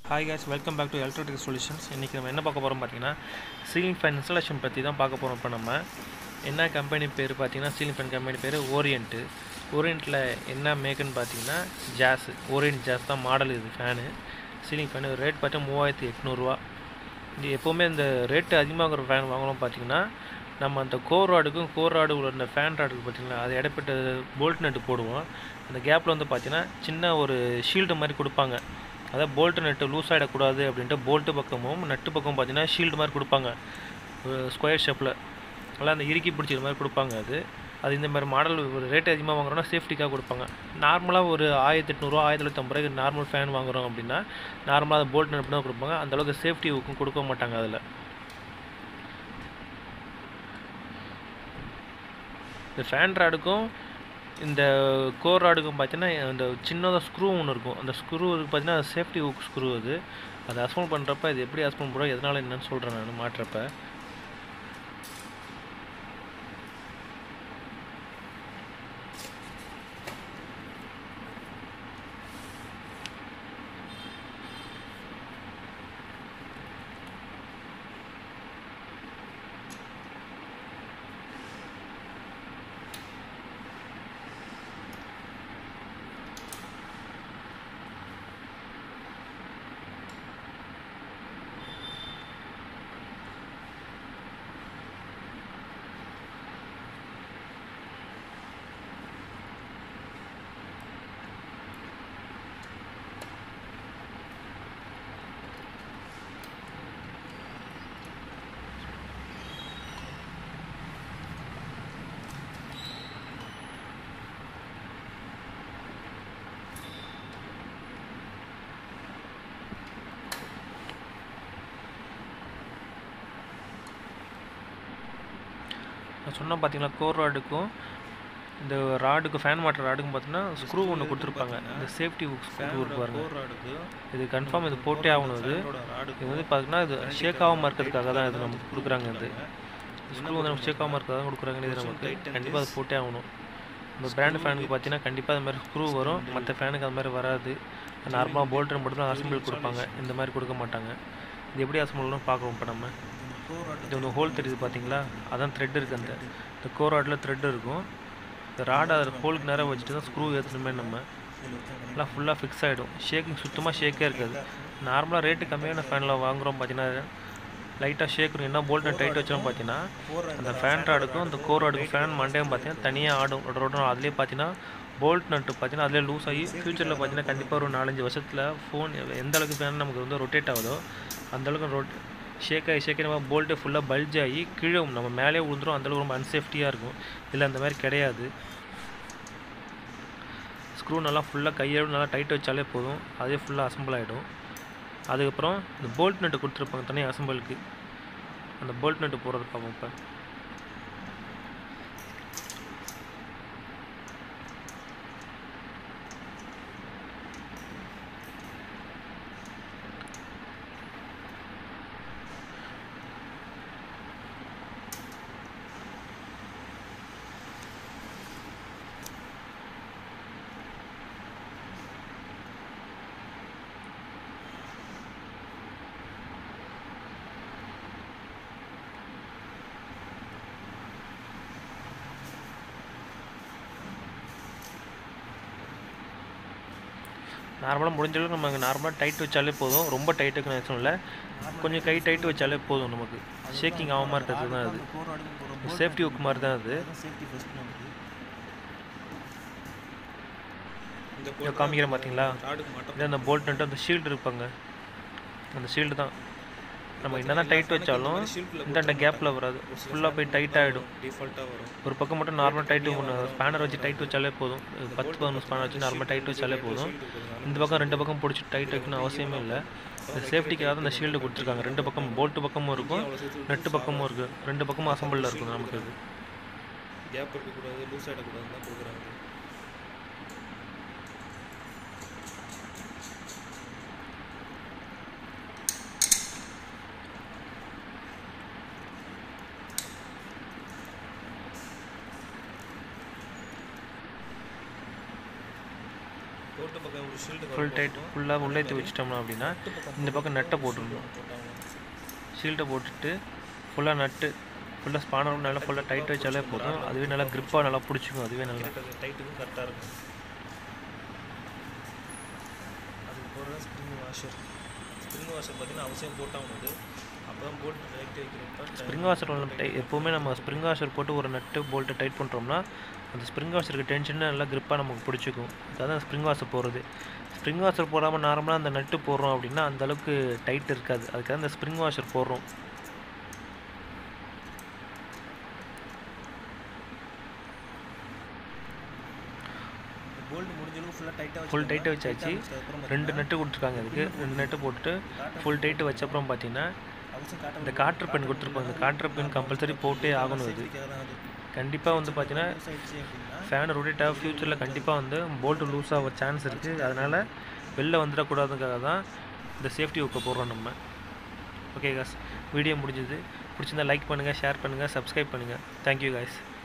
hi guys welcome back to electric solutions இன்றைக்கி நம்ம என்ன பார்க்க போகிறோம் பார்த்தீங்கன்னா சீலிங் ஃபேன் இன்ஸ்டாலேஷன் பற்றி தான் பார்க்க போகிறோம் இப்போ நம்ம என்ன கம்பெனி பேர் பார்த்தீங்கன்னா சீலிங் ஃபேன் கம்பெனி பேர் ஓரியன்ட்டு ஓரியன்ட்டில் என்ன மேக்குன்னு பார்த்தீங்கன்னா ஜாஸ் ஓரியன்ட் ஜாஸ் தான் மாடல் இது ஃபேனு சீலிங் ஃபேனு ரேட் பார்த்தா மூவாயிரத்தி எட்நூறுரூவா இது எப்போவுமே இந்த ரேட்டு அதிகமாகிற ஃபேன் வாங்கணும் பார்த்தீங்கன்னா நம்ம அந்த கோர் ராடுக்கும் கோர் ராடு உள்ள அந்த ஃபேன் ராடுக்கு பார்த்தீங்கன்னா அது இடப்பட்ட போல்ட் நட்டு போடுவோம் அந்த கேப்பில் வந்து பார்த்தீங்கன்னா சின்ன ஒரு ஷீல்டு மாதிரி கொடுப்பாங்க அதாவது போல்ட்டு நட்டு லூஸ் ஆகிடக்கூடாது அப்படின்ட்டு போல்ட்டு பக்கமும் நட்டு பக்கமும் பார்த்தீங்கன்னா ஷீல்டு மாதிரி கொடுப்பாங்க ஸ்கொயர் ஷேப்பில் நல்லா அந்த இறுக்கி பிடிச்சிற மாதிரி கொடுப்பாங்க அது அது இந்த மாதிரி மாடல் ஒரு ரேட் அதிகமாக வாங்குறோம்னா சேஃப்டிக்காக கொடுப்பாங்க நார்மலாக ஒரு ஆயிரத்தி எட்நூறுவா ஆயிரத்தி தொள்ளாயிரத்தி ரூபாய்க்கு நார்மல் ஃபேன் வாங்குறோம் அப்படின்னா நார்மலாக அதை போல்ட் நட்டு தான் கொடுப்பாங்க அந்தளவுக்கு சேஃப்டி கொடுக்க மாட்டாங்க அதில் இந்த ஃபேன் ராடுக்கும் இந்த கோர் ராடுக்கும் பார்த்தீங்கன்னா இந்த சின்னதாக ஸ்க்ரூ ஒன்று இருக்கும் அந்த ஸ்க்ரூ பார்த்தீங்கன்னா சேஃப்டி ஹுக் ஸ்க்ரூ அது அதை அஸ்பெண்ட் பண்ணுறப்ப இது எப்படி அஸ்பெண்ட் பண்ணுறோம் எதனால் என்னன்னு சொல்கிறேன் நான் மாட்டுறப்ப நான் சொன்ன பார்த்தீங்கன்னா கோர் ராடுக்கும் இந்த ராடுக்கு ஃபேன் மாட்டுற ராடுக்கும் பார்த்தீங்கன்னா ஸ்க்ரூ ஒன்று கொடுத்துருப்பாங்க இந்த சேஃப்டி ஹுக் ஸ்க்ரூ இருப்பாருங்க இது கன்ஃபார்ம் இது போட்டே ஆகணும் இது இது வந்து பார்த்தீங்கன்னா இது ஷேக் ஆகாமல் இருக்கிறதுக்காக தான் இது நமக்கு கொடுக்குறாங்க இது ஸ்க்ரூ வந்து நம்ம ஷேக் ஆகாமல் இருக்கிறதா கொடுக்குறாங்க இது நமக்கு கண்டிப்பாக அது போட்டே ஆகணும் இந்த பிராண்ட் ஃபேனுக்கு பார்த்தீங்கன்னா கண்டிப்பாக அது மாதிரி ஸ்க்ரூ வரும் மற்ற ஃபேனுக்கு அது மாதிரி வராது நார்மலாக போல்ட்டு மட்டும் தான் அசம்பிள் கொடுப்பாங்க இந்த மாதிரி கொடுக்க மாட்டாங்க இது எப்படி அசம்பிள்னு பார்க்குறோம் இப்போ நம்ம இது வந்து ஹோல் தெரியுது பார்த்தீங்களா அதான் த்ரெட் இருக்குது அந்த இந்த கோர் ராடில் த்ரெட் இருக்கும் இந்த ராடை அதில் ஹோலுக்கு நேரம் வச்சுட்டு தான் ஸ்க்ரூ ஏற்றணுமே நம்ம எல்லாம் ஃபுல்லாக ஃபிக்ஸ் ஆகிடும் ஷேக்கிங் சுத்தமாக ஷேக்கே இருக்காது நார்மலாக ரேட்டு கம்மியான ஃபேனில் வாங்குகிறோம் பார்த்தீங்கன்னா லைட்டாக ஷேக் இருக்கும் என்ன போல்ட் டைட் வச்சோம் பார்த்தீங்கன்னா அந்த ஃபேன் ராடுக்கும் அந்த கோர் ராடுக்கும் ஃபேன் மண்டையும் பார்த்தீங்கன்னா தனியாக ஆடும் ரொட்ட ரொட்டம் அதுலேயே பார்த்தீங்கன்னா போல்ட் நட்டு பார்த்தீங்கன்னா அதிலே லூஸ் ஆகி ஃப்யூச்சரில் பார்த்தீங்கன்னா கண்டிப்பாக ஒரு நாலஞ்சு வருஷத்தில் ஃபோன் எந்த அளவுக்கு ஃபேன் நமக்கு வந்து ரொட்டேட் ஆகுதோ அந்தளவுக்கு ரொட் ஷேக் ஆகி ஷேக் நம்ம போல்ட்டு ஃபுல்லாக பல்ஜ் ஆகி கீழே நம்ம மேலே விழுந்துரும் அந்தளவுக்கு ரொம்ப அன்சேஃப்டியாக இருக்கும் இல்லை அந்த மாதிரி கிடையாது ஸ்க்ரூ நல்லா ஃபுல்லாக கையோடு நல்லா டைட் வச்சாலே போதும் அதே ஃபுல்லாக அசம்பிள் ஆகிடும் அதுக்கப்புறம் இந்த போல்ட் நட்டு கொடுத்துருப்பாங்க தனியாக அசம்பிளுக்கு அந்த போல்ட் நட்டு போடுறது பார்ப்போம் இப்போ நார்மலாக முடிஞ்ச அளவுக்கு நம்ம நார்மலாக டைட் வச்சாலே போதும் ரொம்ப டைட்டுக்கு நான் இல்லை கொஞ்சம் கை டைட் வச்சாலே போதும் நமக்கு ஷேக்கிங் ஆகாமல் இருக்கிறது தான் அது சேஃப்டி ஒர்க் மாதிரி தான் அது இதை காமிக்கிறேன் பார்த்தீங்களா இது அந்த போல்ட் நட்டு அந்த ஷீல்டு இருப்பாங்க அந்த ஷீல்டு தான் நம்ம என்ன தான் டைட் வச்சாலும் இந்த கேப்பில் வராது ஃபுல்லாக போய் டைட் ஆகிடும் டிஃபால்ட்டாக வரும் ஒரு பக்கம் மட்டும் நார்மல் டைட்டு ஒன்று ஸ்பேனர் வச்சு டைட் வச்சாலே போதும் பத்து பதினொன்று ஸ்பேனர் வச்சு நார்மல் டைட் வச்சாலே போதும் இந்த பக்கம் ரெண்டு பக்கம் பிடிச்சி டைட் வைக்கணும் அவசியமே இல்லை இந்த சேஃப்டிக்காக இந்த ஷீல்டு கொடுத்துருக்காங்க ரெண்டு பக்கம் போல்ட்டு பக்கமும் இருக்கும் நெட்டு பக்கமும் இருக்குது ரெண்டு பக்கமும் அசம்பிளில் இருக்கும் நமக்கு இது கேப் இருக்கக்கூடாது லூஸ் ஆகிடக்கூடாதுன்னு தான் கொடுக்குறாங்க போட்டு பக்கம் ஒரு ஷீல்டு ஃபுல் டைட் ஃபுல்லாக உள்ளே ஏற்றி வச்சிட்டோம்னா அப்படின்னா இந்த பக்கம் நட்டை போட்டுடணும் ஷீல்டை போட்டுட்டு ஃபுல்லாக நட்டு ஃபுல்லாக ஸ்பானர் நல்லா ஃபுல்லாக டைட் வச்சாலே போதும் அதுவே நல்லா grip-ஆ நல்லா பிடிச்சிக்கும் அதுவே நல்லா டைட்டுக்கும் கரெக்டாக இருக்கும் அதுக்கு போடுறது ஸ்ப்ரிங் வாஷர் ஸ்ப்ரிங் வாஷர் பார்த்தீங்கன்னா அவசியம் போட்டாகணும் அப்போ தான் போல்ட் டைட் வைக்கிறப்ப ஸ்ப்ரிங் வாஷர் டை எப்போவுமே நம்ம ஸ்ப்ரிங் வாஷர் போட்டு ஒரு நட்டு போல்ட்டை டைட் பண்ணுறோம்னா அந்த ஸ்ப்ரிங் வாஷருக்கு டென்ஷன் நல்லா grip-ஆ நமக்கு பிடிச்சிக்கும் அதுதான் ஸ்ப்ரிங் வாஷர் போடுறது ஸ்ப்ரிங் வாஷர் போடாமல் நார்மலாக அந்த நட்டு போடுறோம் அப்படின்னா அந்த அளவுக்கு டைட் இருக்காது அதுக்காக அந்த ஸ்ப்ரிங் வாஷர் போடுறோம் போல்ட் முடிஞ்சளவுக்கு ஃபுல்லாக டைட்டாக ஃபுல் டைட்டு வச்சாச்சு ரெண்டு நட்டு கொடுத்துருக்காங்க அதுக்கு ரெண்டு நட்டு போட்டுட்டு ஃபுல் டைட்டு வச்சப்புறம் பார்த்தீங்கன்னா அவசியம் காட்ட இந்த காற்று பென் கொடுத்துருப்பாங்க இந்த காற்று பென் கம்பல்சரி போட்டே ஆகணும் இது கண்டிப்பாக வந்து பார்த்தீங்கன்னா ஆயிடுச்சு அப்படின்னா ஃபேன் ரொட்டேட் ஆக ஃப்யூச்சரில் கண்டிப்பாக வந்து போல்ட்டு லூஸ் ஆக சான்ஸ் இருக்குது அதனால் வெளில வந்துடக்கூடாதுக்காக தான் இந்த சேஃப்டி ஒர்க்கை போடுறோம் நம்ம ஓகே காஸ் வீடியோ முடிஞ்சது பிடிச்சிருந்தா லைக் பண்ணுங்கள் ஷேர் பண்ணுங்கள் சப்ஸ்கிரைப் பண்ணுங்கள் தேங்க்யூ காய்ஸ்